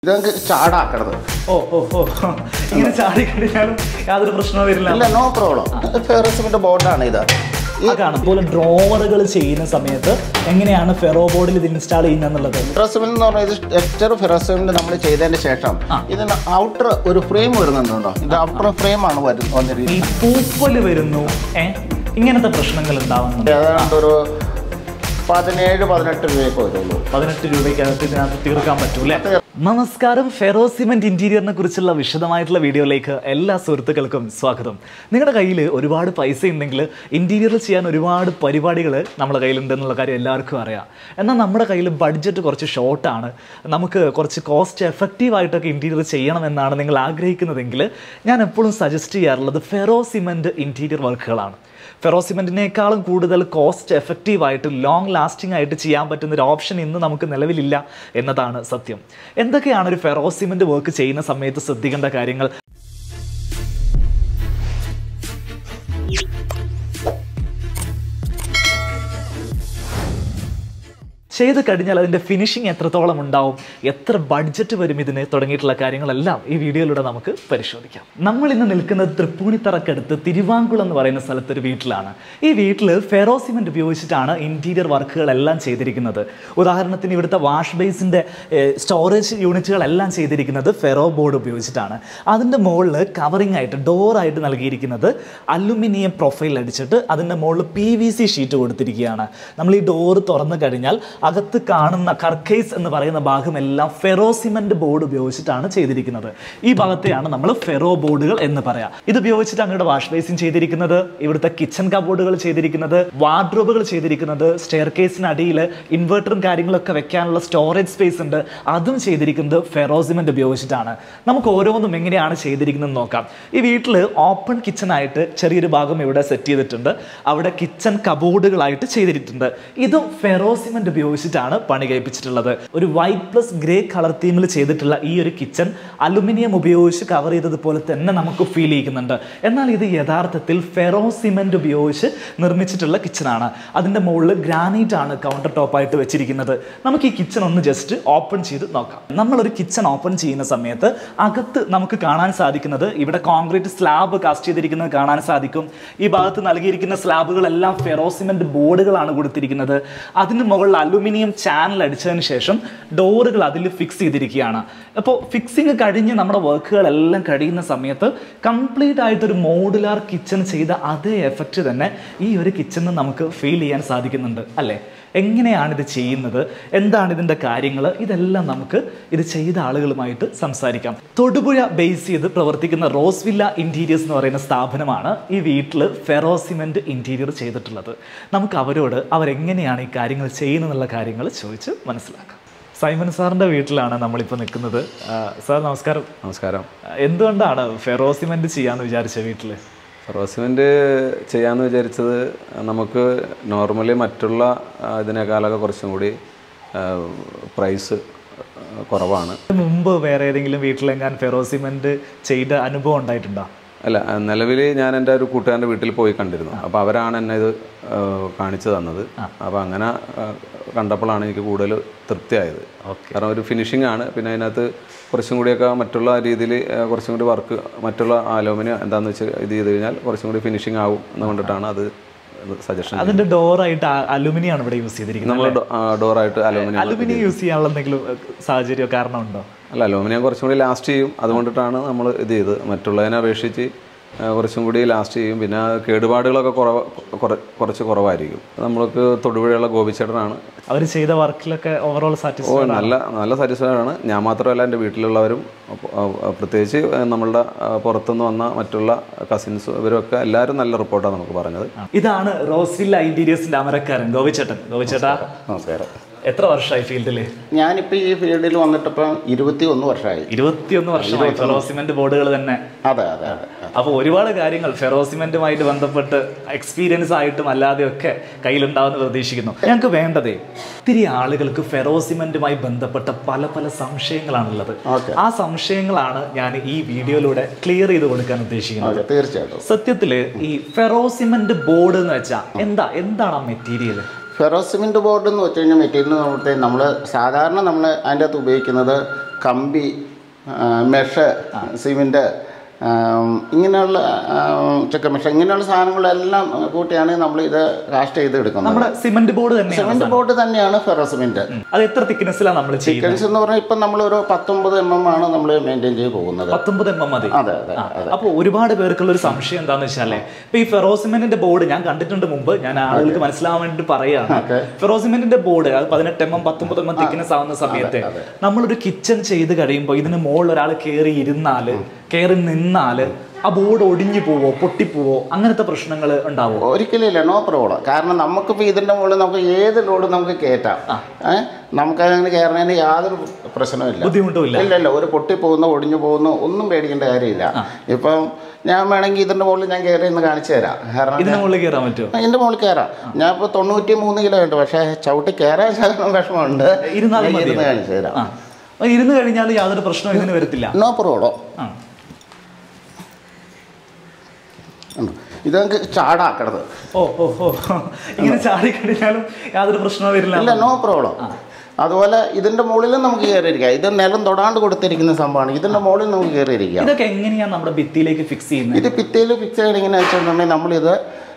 ഇത് നമുക്ക് ചാടാക്കണത് ഓ ഓ ഓ ഇങ്ങനെ ചാടി കഴിഞ്ഞാലും യാതൊരു പ്രശ്നവും വരില്ല ഇല്ല നോ പ്രോബ്ലം ഫെറസിമിൻ്റെ ബോർഡാണ് ഇത് ഈ അതാണ് അതുപോലെ ഡ്രോവറുകൾ ചെയ്യുന്ന സമയത്ത് എങ്ങനെയാണ് ഫെറോ ബോർഡിൽ ഇത് ഇൻസ്റ്റാൾ ചെയ്യുന്നത് ഫെറസിമിൽ എന്ന് പറഞ്ഞാൽ ഇത് ടെക്സ്ചർ ഫെറസിമിൽ നമ്മൾ ചെയ്തതിന് ശേഷം ഇതിന് ഔട്ടർ ഒരു ഫ്രെയിം വരുന്നുണ്ടോ ഇത് ഔട്ടർ ഫ്രെയിമാണ് വരുന്നത് ഈ വന്നിരിക്കുന്നത് പൂപ്പല് വരുന്നു ഏ ഇങ്ങനത്തെ പ്രശ്നങ്ങൾ ഉണ്ടാവുന്നുണ്ട് ഏതാണ്ട് ഒരു പതിനേഴ് പതിനെട്ട് രൂപയൊക്കെ വരുള്ളൂ പതിനെട്ട് രൂപയ്ക്കകത്ത് ഇതിനകത്ത് തീർക്കാൻ പറ്റൂലേ നമസ്കാരം ഫെറോ സിമെന്റ് ഇന്റീരിയറിനെ കുറിച്ചുള്ള വിശദമായിട്ടുള്ള വീഡിയോയിലേക്ക് എല്ലാ സുഹൃത്തുക്കൾക്കും സ്വാഗതം നിങ്ങളുടെ കയ്യിൽ ഒരുപാട് പൈസ ഉണ്ടെങ്കിൽ ഇന്റീരിയർ ചെയ്യാൻ ഒരുപാട് പരിപാടികൾ നമ്മുടെ കയ്യിലുണ്ട് എന്നുള്ള കാര്യം എല്ലാവർക്കും അറിയാം എന്നാൽ നമ്മുടെ കയ്യിൽ ബഡ്ജറ്റ് കുറച്ച് ഷോർട്ടാണ് നമുക്ക് കുറച്ച് കോസ്റ്റ് എഫക്റ്റീവ് ആയിട്ടൊക്കെ ഇന്റീരിയർ ചെയ്യണമെന്നാണ് നിങ്ങൾ ആഗ്രഹിക്കുന്നതെങ്കിൽ ഞാൻ എപ്പോഴും സജസ്റ്റ് ചെയ്യാറുള്ളത് ഫെറോ സിമെന്റ് ഇന്റീരിയർ വർക്കുകളാണ് ഫെറോസിമെൻറ്റിനേക്കാളും കൂടുതൽ കോസ്റ്റ് എഫക്റ്റീവ് ആയിട്ട് ലോങ് ലാസ്റ്റിംഗ് ആയിട്ട് ചെയ്യാൻ പറ്റുന്ന ഒരു ഓപ്ഷൻ ഇന്ന് നമുക്ക് നിലവിലില്ല എന്നതാണ് സത്യം എന്തൊക്കെയാണ് ഒരു ഫെറോസിമെൻറ്റ് വർക്ക് ചെയ്യുന്ന സമയത്ത് ശ്രദ്ധിക്കേണ്ട കാര്യങ്ങൾ ചെയ്ത് കഴിഞ്ഞാൽ അതിൻ്റെ ഫിനിഷിംഗ് എത്രത്തോളം ഉണ്ടാവും എത്ര ബഡ്ജറ്റ് വരും ഇതിന് തുടങ്ങിയിട്ടുള്ള കാര്യങ്ങളെല്ലാം ഈ വീഡിയോയിലൂടെ നമുക്ക് പരിശോധിക്കാം നമ്മൾ ഇന്ന് നിൽക്കുന്നത് തൃപ്പൂണിത്തറക്കടുത്ത് തിരുവാങ്കുളം എന്ന് പറയുന്ന സ്ഥലത്ത് ഒരു വീട്ടിലാണ് ഈ വീട്ടിൽ ഫെറോസിമെൻറ്റ് ഉപയോഗിച്ചിട്ടാണ് ഇൻറ്റീരിയർ വർക്കുകളെല്ലാം ചെയ്തിരിക്കുന്നത് ഉദാഹരണത്തിന് ഇവിടുത്തെ വാഷ് ബേസിൻ്റെ സ്റ്റോറേജ് യൂണിറ്റുകളെല്ലാം ചെയ്തിരിക്കുന്നത് ഫെറോ ബോർഡ് ഉപയോഗിച്ചിട്ടാണ് അതിൻ്റെ മുകളിൽ കവറിംഗ് ആയിട്ട് ഡോറായിട്ട് നൽകിയിരിക്കുന്നത് അലുമിനിയം പ്രൊഫൈൽ അടിച്ചിട്ട് അതിൻ്റെ മുകളിൽ പി വി സി ഷീറ്റ് കൊടുത്തിരിക്കുകയാണ് നമ്മൾ ഈ ഡോറ് തുറന്നു കഴിഞ്ഞാൽ അകത്ത് കാണുന്ന കർക്കേസ് എന്ന് പറയുന്ന ഭാഗമെല്ലാം ഫെറോസിമെന്റ് ബോർഡ് ഉപയോഗിച്ചിട്ടാണ് ചെയ്തിരിക്കുന്നത് ഈ ഭാഗത്തെയാണ് നമ്മൾ ഫെറോ ബോർഡുകൾ എന്ന് പറയാം ഇത് ഉപയോഗിച്ചിട്ട് അങ്ങോട്ട് വാഷ് ബേസിൻ ചെയ്തിരിക്കുന്നത് ഇവിടുത്തെ കിച്ചൺ കബോർഡുകൾ ചെയ്തിരിക്കുന്നത് വാർഡ്രോബുകൾ ചെയ്തിരിക്കുന്നത് സ്റ്റെയർ കേസിനടിയിൽ ഇൻവെർട്ടറും കാര്യങ്ങളൊക്കെ വെക്കാനുള്ള സ്റ്റോറേജ് സ്പേസ് ഉണ്ട് അതും ചെയ്തിരിക്കുന്നത് ഫെറോസിമെന്റ് ഉപയോഗിച്ചിട്ടാണ് നമുക്ക് ഓരോന്നും എങ്ങനെയാണ് ചെയ്തിരിക്കുന്നത് നോക്കാം ഈ വീട്ടിൽ ഓപ്പൺ കിച്ചൺ ആയിട്ട് ചെറിയൊരു ഭാഗം ഇവിടെ സെറ്റ് ചെയ്തിട്ടുണ്ട് അവിടെ കിച്ചൺ കബോർഡുകളായിട്ട് ചെയ്തിട്ടുണ്ട് ഇതും ഫെറോസിമെന്റ് ഉപയോഗിച്ചിട്ടാണ് പണി കഴിപ്പിച്ചിട്ടുള്ളത് ഒരു വൈറ്റ് പ്ലസ് ഗ്രേ കളർ തീമിൽ ചെയ്തിട്ടുള്ള ഈ ഒരു കിച്ചൺ അലുമിനിയം ഉപയോഗിച്ച് കവർ ചെയ്തതുപോലെ തന്നെ നമുക്ക് ഫീൽ ചെയ്യുന്നുണ്ട് എന്നാൽ ഇത് യഥാർത്ഥത്തിൽ ഫെറോ സിമെന്റ് ഉപയോഗിച്ച് നിർമ്മിച്ചിട്ടുള്ള കിച്ചണാണ് അതിൻ്റെ മുകളിൽ ഗ്രാനൈറ്റ് ആണ് കൗണ്ടർ ടോപ്പായിട്ട് വെച്ചിരിക്കുന്നത് നമുക്ക് ഈ കിച്ചൺ ഒന്ന് ജസ്റ്റ് ഓപ്പൺ ചെയ്ത് നോക്കാം നമ്മളൊരു കിച്ചൺ ഓപ്പൺ ചെയ്യുന്ന സമയത്ത് അകത്ത് നമുക്ക് കാണാൻ സാധിക്കുന്നത് ഇവിടെ കോൺക്രീറ്റ് സ്ലാബ് കാസ്റ്റ് ചെയ്തിരിക്കുന്നത് കാണാൻ സാധിക്കും ഈ ഭാഗത്ത് നൽകിയിരിക്കുന്ന സ്ലാബുകളെല്ലാം ഫെറോസിമെന്റ് ബോർഡുകളാണ് കൊടുത്തിരിക്കുന്നത് അതിന് മുകളിൽ അലുമിനിയം ചാനൽ അടിച്ചതിന് ശേഷം ഡോറുകൾ അതിൽ ഫിക്സ് ചെയ്തിരിക്കുകയാണ് അപ്പോൾ ഫിക്സിങ് കഴിഞ്ഞ് നമ്മുടെ വർക്കുകളെല്ലാം കഴിയുന്ന സമയത്ത് കംപ്ലീറ്റ് ആയിട്ടൊരു മോഡുലാർ കിച്ചൺ ചെയ്ത അതേ എഫക്റ്റ് തന്നെ ഈ ഒരു കിച്ചണിന് നമുക്ക് ഫീൽ ചെയ്യാൻ സാധിക്കുന്നുണ്ട് അല്ലേ എങ്ങനെയാണ് ഇത് ചെയ്യുന്നത് എന്താണ് ഇതിൻ്റെ കാര്യങ്ങൾ ഇതെല്ലാം നമുക്ക് ഇത് ചെയ്ത ആളുകളുമായിട്ട് സംസാരിക്കാം തൊടുപുഴ ബേസ് ചെയ്ത് പ്രവർത്തിക്കുന്ന റോസ് വില്ല ഇൻറ്റീരിയേഴ്സ് എന്ന് പറയുന്ന സ്ഥാപനമാണ് ഈ വീട്ടിൽ ഫെറോസിമെൻറ്റ് ഇൻറ്റീരിയർ ചെയ്തിട്ടുള്ളത് നമുക്ക് അവരോട് അവരെങ്ങനെയാണ് ഈ കാര്യങ്ങൾ ചെയ്യുന്നതെന്നുള്ള കാര്യങ്ങൾ ചോദിച്ച് മനസ്സിലാക്കാം സൈമൺ സാറിൻ്റെ വീട്ടിലാണ് നമ്മളിപ്പോൾ നിൽക്കുന്നത് ആ, സാർ നമസ്കാരം നമസ്കാരം ആ, എന്തുകൊണ്ടാണ് ഫെറോസിമെൻറ്റ് ചെയ്യാമെന്ന് വിചാരിച്ച വീട്ടിൽ റോസിമെൻ്റ് ചെയ്യാമെന്ന് വിചാരിച്ചത് നമുക്ക് നോർമലി മറ്റുള്ള ആ, ഇതിനേക്കാളൊക്കെ കുറച്ചും കൂടി പ്രൈസ് കുറവാണ് മുമ്പ് വേറെ ഏതെങ്കിലും വീട്ടിലെങ്ങാൻ ഫെറോസിമെൻറ്റ് ചെയ്ത അനുഭവം ഉണ്ടായിട്ടുണ്ടോ അല്ല നിലവിൽ ഞാൻ എൻ്റെ ഒരു കൂട്ടുകാരൻ്റെ വീട്ടിൽ പോയി കണ്ടിരുന്നു അപ്പോൾ അവരാണ് എന്നെ ഇത് ആ, കാണിച്ചു തന്നത് അപ്പോൾ അങ്ങനെ ആ, കണ്ടപ്പോഴാണ് എനിക്ക് കൂടുതൽ തൃപ്തിയായത് കാരണം ഒരു ഫിനിഷിംഗ് ആണ് പിന്നെ അതിനകത്ത് കുറച്ചും കൂടിയൊക്കെ മറ്റുള്ള രീതിയിൽ കുറച്ചും കൂടി വർക്ക് മറ്റുള്ള അലോമിനിയം എന്താണെന്ന് വെച്ച് ഇത് ചെയ്ത് കഴിഞ്ഞാൽ കുറച്ചും കൂടി ഫിനിഷിംഗ് ആവും എന്ന് കൊണ്ടിട്ടാണ് അത് സജഷൻ അതിന്റെ ഡോറായിട്ട് അലുമിനിയം ആണ് ഇവിടെ യൂസ് ചെയ്തിരിക്കുന്നത് നമ്മൾ ഡോറായിട്ട് അലോമിനിയം അലുമിനിയം യൂസ് ചെയ്യാനുള്ള എന്തെങ്കിലും ഏഹ്, സാഹചര്യമോ കാരണമുണ്ടോ അല്ല അലൂമിനിയം കുറച്ചും കൂടി ലാസ്റ്റ് ചെയ്യും അതുകൊണ്ടിട്ടാണ് നമ്മൾ ഇത് ചെയ്ത് മറ്റുള്ളതിനെ അപേക്ഷിച്ച് ആ, കുറച്ചും കൂടി ലാസ്റ്റ് ചെയ്യും പിന്നെ കേടുപാടുകളൊക്കെ കുറവ് കുറ- കുറച്ച് കുറവായിരിക്കും നമ്മൾക്ക് തൊടുപുഴയുള്ള ഗോപിച്ചേട്ടനാണ് അവർ ചെയ്ത വർക്കിലൊക്കെ ഓവറോൾ ഓ സാറ്റിസ്ഫൈഡ് നല്ല നല്ല സാറ്റിസ്ഫൈഡ് ആണ് ഞാൻ മാത്രമല്ല എൻ്റെ വീട്ടിലുള്ളവരും അപ്പൊ, ആ, പ്രത്യേകിച്ച് നമ്മളുടെ ആ, പുറത്തുനിന്ന് വന്ന മറ്റുള്ള കസിൻസ് ഇവരൊക്കെ എല്ലാവരും നല്ല റിപ്പോർട്ടാണ് നമുക്ക് പറഞ്ഞത് ഇതാണ് റോസ്വില്ല ഇന്റീരിയേഴ്സിന്റെ അമരക്കാരൻ ഗോപിച്ചേട്ടൻ ഗോപിച്ചേട്ടാ നമസ്കാരം എത്ര വർഷമായി ഫീൽഡിൽ ഞാനിപ്പോൾ ഈ ഫീൽഡിൽ വന്നിട്ടിപ്പം ഇരുപത്തി ഒന്ന് വർഷമായി ഇരുപത്തിയൊന്ന് വർഷമായി ഫെറോസിമെന്റ് ബോർഡുകൾ തന്നെ അതെ അതെ അതെ അപ്പോൾ ഒരുപാട് കാര്യങ്ങൾ ഫെറോസിമെന്റുമായിട്ട് ബന്ധപ്പെട്ട് എക്സ്പീരിയൻസ് ആയിട്ടും അല്ലാതെയൊക്കെ കയ്യിലുണ്ടാവുമെന്ന് പ്രതീക്ഷിക്കുന്നു ഞങ്ങൾക്ക് വേണ്ടതേ ഒത്തിരി ആളുകൾക്ക് ഫെറോസിമെന്റുമായി ബന്ധപ്പെട്ട പല പല സംശയങ്ങളാണുള്ളത് ഓക്കെ ആ സംശയങ്ങളാണ് ഞാൻ ഈ വീഡിയോയിലൂടെ ക്ലിയർ ചെയ്ത് കൊടുക്കാൻ ഉദ്ദേശിക്കുന്നത് ഓക്കെ തീർച്ചയായിട്ടും സത്യത്തില് ഈ ഫെറോസിമെന്റ് ബോർഡ് എന്ന് വെച്ചാൽ എന്താ എന്താണ് ആ മെറ്റീരിയൽ ഫെറോസിമെൻറ്റ് ബോർഡ് എന്ന് വെച്ച് കഴിഞ്ഞാൽ മെറ്റീരിയൽ നോക്കത്തെ നമ്മൾ സാധാരണ നമ്മൾ അതിൻ്റെ അകത്ത് ഉപയോഗിക്കുന്നത് കമ്പി മെഷ് സിമെൻറ്റ് ഇങ്ങനെയുള്ള ചിക്കൻ മെഷ് ഇങ്ങനെയുള്ള സാധനങ്ങളെല്ലാം കൂട്ടിയാണ് നമ്മൾ ഇത് കാസ്റ്റ് ചെയ്ത് എടുക്കുന്നത് നമ്മുടെ സിമന്റ് ബോർഡ് തന്നെയാണ് സിമെൻറ്റ് ബോർഡ് തന്നെയാണ് ഫെറോ സിമെൻറ്റ് അത് എത്ര തിക്നെസ്സിലാണ് നമ്മൾ ചെയ്യുന്നത് ചിക്കൻസ് എന്ന് പറഞ്ഞാൽ ഇപ്പം നമ്മളൊരു പത്തൊമ്പത് എം എം ആണ് നമ്മൾ മെയിൻറ്റെയിൻ ചെയ്ത് പോകുന്നത് പത്തൊമ്പത് എം എം മതി അതെ അതെ അതെ അപ്പോൾ ഒരുപാട് പേർക്കുള്ള ഒരു സംശയം എന്താന്ന് വെച്ചാലേ ഇപ്പൊ ഈ ഫെറോസിമെന്റിന്റെ ബോർഡ് ഞാൻ കണ്ടിട്ടുണ്ട് മുമ്പ് ഞാൻ ആളുകൾക്ക് മനസ്സിലാവാൻ വേണ്ടി പറയാണ് ഫെറോസിമെന്റിന്റെ ബോർഡ് അത് പതിനെട്ട് എം എം പത്തൊമ്പത് എം എം തിക്നെസ് ആവുന്ന സമയത്ത് നമ്മളൊരു കിച്ചൺ ചെയ്ത് കഴിയുമ്പോൾ ഇതിന് മുകളിൽ ഒരാൾ കയറി ഇരുന്നാല് കയറി നിന്നാല് ആ ബോർഡ് ഒടിഞ്ഞു പോവോ പൊട്ടിപ്പോവോ അങ്ങനത്തെ പ്രശ്നങ്ങൾ ഉണ്ടാവോ ഒരിക്കലും ഇല്ല നോ പ്രോബ്ലം കാരണം നമുക്കിപ്പോൾ ഇതിൻ്റെ മുകളിൽ നമുക്ക് ഏത് ലോഡ് നമുക്ക് കയറ്റാം ഏഹ് നമുക്ക് അങ്ങനെ കയറുന്നതിന് യാതൊരു പ്രശ്നമില്ല ബുദ്ധിമുട്ടുമില്ല ഇല്ല ഇല്ല ഒരു പൊട്ടി പോകുന്ന ഒടിഞ്ഞു പോകുന്ന ഒന്നും പേടിക്കേണ്ട കാര്യമില്ല ഇപ്പം ഞാൻ വേണമെങ്കിൽ ഇതിൻ്റെ മുകളിൽ ഞാൻ കയറി ഇന്ന് കാണിച്ചു തരാം കാരണം ഇതിന് മുകളിൽ കയറാൻ പറ്റുമോ ഇതിൻ്റെ മുകളിൽ കയറാം ഞാൻ ഇപ്പോൾ തൊണ്ണൂറ്റി മൂന്ന് കിലോ ഉണ്ട് പക്ഷേ ചവിട്ടി കയറാൻ ശകലം വിഷമമുണ്ട് ഇരുന്നാലും ഞാൻ മതിയോ? ഇരുന്ന് കാണിച്ചു തരാം ആ അപ്പൊ ഇരുന്ന് കഴിഞ്ഞാൽ യാതൊരു പ്രശ്നവും ഇതിന് വരത്തില്ല നോ പ്രോബ്ലം ആ ഉണ്ടോ? ഇത് നമുക്ക് ചാടാക്കണത് ഓ ഓ ഓ ഇങ്ങനെ ചാടി കഴിഞ്ഞാലും യാതൊരു പ്രശ്നവും വരില്ല ഇല്ല നോ പ്രോബ്ലം അതുപോലെ ഇതിൻ്റെ മുകളിലും നമുക്ക് കയറിയിരിക്കാം ഇത് നിലം തൊടാണ്ട് കൊടുത്തിരിക്കുന്ന സംഭവമാണ് ഇതിൻ്റെ മുകളിൽ നമുക്ക് കയറിയിരിക്കാം ഇതൊക്കെ എങ്ങനെയാണ് നമ്മുടെ ഭിത്തിയിലേക്ക് ഫിക്സ് ചെയ്യുന്നത് ഇത് ഭിത്തിയിൽ ഫിക്സ് ചെയ്യണം എങ്ങനെ വെച്ചിട്ടുണ്ടെങ്കിൽ നമ്മളിത്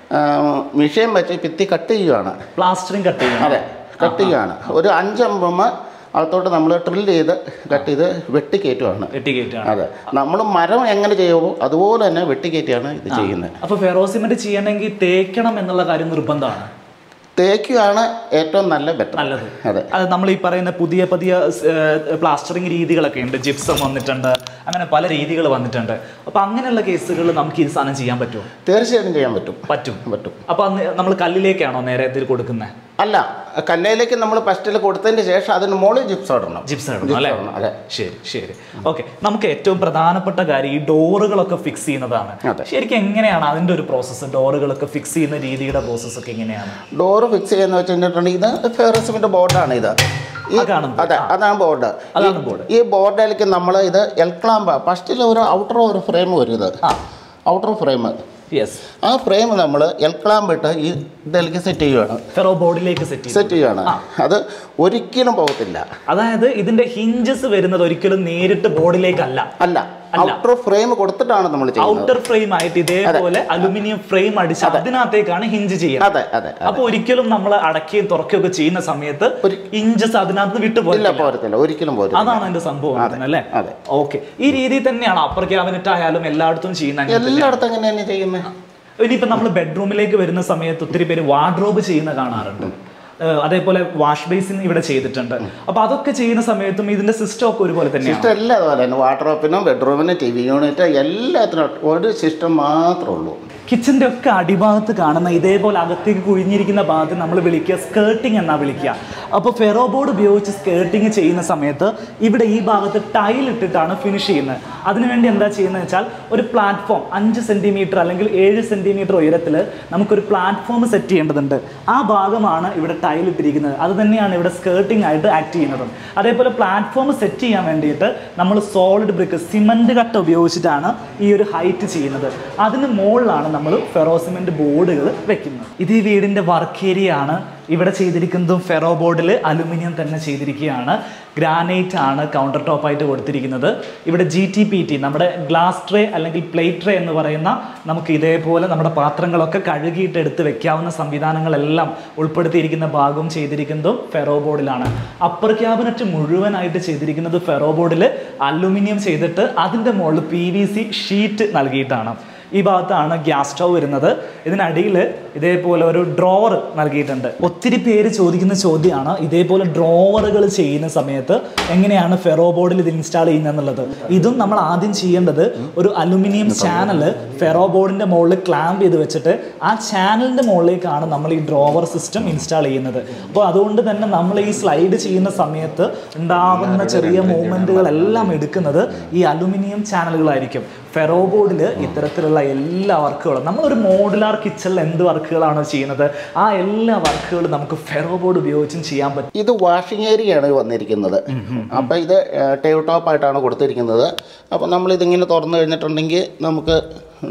മിഷീൻ വെച്ച് ഭിത്തി കട്ട് ചെയ്യുകയാണ് പ്ലാസ്റ്ററിങ് കട്ട് ചെയ്യണം അതെ കട്ട് ചെയ്യുകയാണ് ഒരു അഞ്ചമ്പമ്മ അകത്തോട്ട് നമ്മൾ ഡ്രിൽ ചെയ്ത് കട്ട് ചെയ്ത് വെട്ടിക്കയറ്റുവാണ് വെട്ടിക്കയറ്റാണ് അതെ നമ്മൾ മരം എങ്ങനെ ചെയ്യുമോ അതുപോലെ തന്നെ വെട്ടിക്കയറ്റിയാണ് ഇത് ചെയ്യുന്നത് അപ്പൊ ഫെറോസിമെന്റ് ചെയ്യണമെങ്കിൽ തേക്കണം എന്നുള്ള കാര്യം നിർബന്ധമാണ് തേക്കുകയാണ് ഏറ്റവും നല്ല ബെറ്റർ നല്ലത് അതെ അത് നമ്മൾ ഈ പറയുന്ന പുതിയ പുതിയ പ്ലാസ്റ്ററിങ് രീതികളൊക്കെ ഉണ്ട് ജിപ്സം വന്നിട്ടുണ്ട് അങ്ങനെ പല രീതികൾ വന്നിട്ടുണ്ട് അപ്പൊ അങ്ങനെയുള്ള കേസുകളിൽ നമുക്ക് ഈ സാധനം ചെയ്യാൻ പറ്റുമോ തീർച്ചയായിട്ടും ചെയ്യാൻ പറ്റും പറ്റും പറ്റും അപ്പൊ അന്ന് നമ്മൾ കല്ലിലേക്കാണോ നേരെ ഇതിൽ കൊടുക്കുന്നത് അല്ല കല്ലയിലേക്ക് നമ്മൾ ഫസ്റ്റിൽ കൊടുത്തതിന് ശേഷം അതിന് മുകളിൽ ജിപ്സ് ഇടണം ജിപ്സ് ഇടണം ജിപ്സ് അല്ലേ ഇടണം, അതെ ശരി ശരി ഓക്കെ നമുക്ക് ഏറ്റവും പ്രധാനപ്പെട്ട കാര്യം ഈ ഡോറുകളൊക്കെ ഫിക്സ് ചെയ്യുന്നതാണ് അതെ. ശരിക്കും എങ്ങനെയാണ് അതിന്റെ ഒരു പ്രോസസ്സ് ഡോറുകളൊക്കെ ഫിക്സ് ചെയ്യുന്ന രീതിയുടെ പ്രോസസ്സ് ഒക്കെ എങ്ങനെയാണ് ഡോറ് ഫിക്സ് ചെയ്യുന്ന വെച്ചിട്ടുണ്ടെങ്കിൽ ഇത് ഫെറസിമിന്റെ ബോർഡാണ് ഇത് ഈ ആ കാണുന്നത്. അതെ അതാണ് ബോർഡ് അതാണ് board. ഈ ബോർഡിലേക്ക് നമ്മൾ ഇത് എൽക്ലാമ്പ് ഫസ്റ്റിൽ ഒരു ഔട്ടർ ഒരു ഫ്രെയിം വരും ഇത് ആ ഔട്ടർ ഫ്രെയിം യെസ് ആ ഫ്രെയിം നമ്മൾ എൽക്ലാമ്പ് ഇട്ട് ഈ ഇതിലേക്ക് സെറ്റ് ചെയ്യുകയാണ് ഫെറോ ബോർഡിലേക്ക് സെറ്റ് ചെയ്യും സെറ്റ് ചെയ്യുകയാണ് അത് ഒരിക്കലും പോകത്തില്ല അതായത് ഇതിന്റെ ഹിഞ്ചസ് വരുന്നത് ഒരിക്കലും നേരിട്ട് ബോർഡിലേക്കല്ല അല്ല ഔട്ടർ ഫ്രെയിം കൊടുത്തിട്ടാണ് നമ്മൾ ചെയ്യുന്നത് ഔട്ടർ ഫ്രെയിം ആയിട്ട് ഇതേപോലെ അലുമിനിയം ഫ്രെയിം അടിച്ച് അതിനകത്തേക്കാണ് ഹിഞ്ച് ചെയ്യുക അതെ അതെ അപ്പൊ ഒരിക്കലും നമ്മൾ അടക്കുകയും തുറക്കുകയും ഒക്കെ ചെയ്യുന്ന സമയത്ത് ഇഞ്ചസ് അതിനകത്ത് വിട്ടു ഇല്ല പോയില്ല പോരത്തില്ല ഒരിക്കലും പോരത്തില്ല അതാണ് അതിന്റെ സംഭവം വരുന്നത് അല്ലേ അതെ. ഓക്കെ ഈ രീതി തന്നെയാണ് അപ്പർ ക്യാബിനറ്റ് ആയാലും എല്ലായിടത്തും ചെയ്യുന്ന അങ്ങനെ തന്നെ. എല്ലായിടത്തും എങ്ങനെ തന്നെ ചെയ്യുന്നത് ഇനിയിപ്പോ നമ്മൾ ബെഡ്റൂമിലേക്ക് വരുന്ന സമയത്ത് ഒത്തിരി പേര് വാർഡ്രോബ് ചെയ്യുന്ന കാണാറുണ്ട് ഏഹ് അതേപോലെ വാഷ് ബേസിൻ ഇവിടെ ചെയ്തിട്ടുണ്ട് അപ്പൊ അതൊക്കെ ചെയ്യുന്ന സമയത്തും ഇതിന്റെ സിസ്റ്റം ഒക്കെ ഒരുപോലെ തന്നെയാണ് സിസ്റ്റം എല്ലാം അതുപോലെ തന്നെ വാട്ടർഡ്രോപ്പിനും ബെഡ്റൂമിനും ടി വി യൂണിറ്റ് എല്ലാത്തിനും ഒരു സിസ്റ്റം മാത്രമേ ഉള്ളൂ കിച്ചന്റെ ഒക്കെ അടിഭാഗത്ത് കാണുന്ന ഇതേപോലെ അകത്തേക്ക് കുഴിഞ്ഞിരിക്കുന്ന ഭാഗത്ത് നമ്മൾ വിളിക്കുക സ്കേർട്ടിംഗ് എന്നാ വിളിക്കുക അപ്പോൾ ഫെറോ ബോർഡ് ഉപയോഗിച്ച് സ്കേർട്ടിങ് ചെയ്യുന്ന സമയത്ത് ഇവിടെ ഈ ഭാഗത്ത് ടൈൽ ഇട്ടിട്ടാണ് ഫിനിഷ് ചെയ്യുന്നത് അതിനുവേണ്ടി എന്താ ചെയ്യുന്നത് വെച്ചാൽ ഒരു പ്ലാറ്റ്ഫോം അഞ്ച് സെന്റിമീറ്റർ അല്ലെങ്കിൽ ഏഴ് സെന്റിമീറ്റർ ഉയരത്തിൽ നമുക്കൊരു പ്ലാറ്റ്ഫോം സെറ്റ് ചെയ്യേണ്ടതുണ്ട് ആ ഭാഗമാണ് ഇവിടെ ടൈൽ ഇട്ടിരിക്കുന്നത് അത് തന്നെയാണ് ഇവിടെ സ്കേർട്ടിംഗ് ആയിട്ട് ആക്ട് ചെയ്യുന്നത് അതേപോലെ പ്ലാറ്റ്ഫോം സെറ്റ് ചെയ്യാൻ വേണ്ടിയിട്ട് നമ്മൾ സോളിഡ് ബ്രിക്ക് സിമന്റ് കട്ട ഉപയോഗിച്ചിട്ടാണ് ഈ ഒരു ഹൈറ്റ് ചെയ്യുന്നത് അതിന് മുകളിലാണ് നമ്മൾ ഫെറോസിമെന്റ് ബോർഡുകൾ വെക്കുന്നത് ഇത് ഈ വീടിന്റെ വർക്ക് ഏരിയ ആണ് ഇവിടെ ചെയ്തിരിക്കുന്നതും ഫെറോ ബോർഡിൽ അലുമിനിയം തന്നെ ചെയ്തിരിക്കുകയാണ് ഗ്രാനൈറ്റ് ആണ് കൗണ്ടർ ടോപ്പ് ആയിട്ട് കൊടുത്തിരിക്കുന്നത് ഇവിടെ ജി ടി പി ടി നമ്മുടെ ഗ്ലാസ് ട്രേ അല്ലെങ്കിൽ പ്ലേറ്റ് ട്രേ എന്ന് പറയുന്ന നമുക്ക് ഇതേപോലെ നമ്മുടെ പാത്രങ്ങളൊക്കെ കഴുകിയിട്ട് എടുത്ത് വെക്കാവുന്ന സംവിധാനങ്ങളെല്ലാം ഉൾപ്പെടുത്തിയിരിക്കുന്ന ഭാഗവും ചെയ്തിരിക്കുന്നതും ഫെറോ ബോർഡിലാണ് അപ്പർ ക്യാബിനറ്റ് മുഴുവനായിട്ട് ചെയ്തിരിക്കുന്നത് ഫെറോ ബോർഡിൽ അലുമിനിയം ചെയ്തിട്ട് അതിൻ്റെ മുകളിൽ പി വി സി ഷീറ്റ് നൽകിയിട്ടാണ് ഈ ഭാഗത്താണ് ഗ്യാസ് സ്റ്റൗ വരുന്നത് ഇതിനടിയിൽ ഇതേപോലെ ഒരു ഡ്രോവർ നൽകിയിട്ടുണ്ട് ഒത്തിരി പേര് ചോദിക്കുന്ന ചോദ്യമാണ് ഇതേപോലെ ഡ്രോവറുകൾ ചെയ്യുന്ന സമയത്ത് എങ്ങനെയാണ് ഫെറോ ബോർഡിൽ ഇത് ഇൻസ്റ്റാൾ ചെയ്യുന്നത് എന്നുള്ളത് ഇതും നമ്മൾ ആദ്യം ചെയ്യേണ്ടത് ഒരു അലുമിനിയം ചാനൽ ഫെറോ ബോർഡിന്റെ മുകളിൽ ക്ലാമ്പ് ചെയ്ത് വെച്ചിട്ട് ആ ചാനലിന്റെ മുകളിലേക്കാണ് നമ്മൾ ഈ ഡ്രോവർ സിസ്റ്റം ഇൻസ്റ്റാൾ ചെയ്യുന്നത് അപ്പോൾ അതുകൊണ്ട് തന്നെ നമ്മൾ ഈ സ്ലൈഡ് ചെയ്യുന്ന സമയത്ത് ഉണ്ടാകുന്ന ചെറിയ മൂവ്മെന്റുകളെല്ലാം എടുക്കുന്നത് ഈ അലുമിനിയം ചാനലുകളായിരിക്കും ഫെറോ ബോർഡിൽ ഇത്തരത്തിലുള്ള എല്ലാ വർക്കുകളും നമ്മളൊരു മോഡുലാർ കിച്ചണിൽ എന്ത് വർക്കുകളാണോ ചെയ്യുന്നത് ആ എല്ലാ വർക്കുകളും നമുക്ക് ഫെറോ ബോർഡ് ഉപയോഗിച്ചും ചെയ്യാൻ പറ്റും ഇത് വാഷിംഗ് ഏരിയയാണ് വന്നിരിക്കുന്നത് അപ്പോൾ ഇത് ടേബിൾ ടോപ്പ് ആയിട്ടാണ് കൊടുത്തിരിക്കുന്നത് അപ്പോൾ നമ്മൾ ഇതിങ്ങനെ തുറന്നു കഴിഞ്ഞിട്ടുണ്ടെങ്കിൽ നമുക്ക് ഉണ്ടോ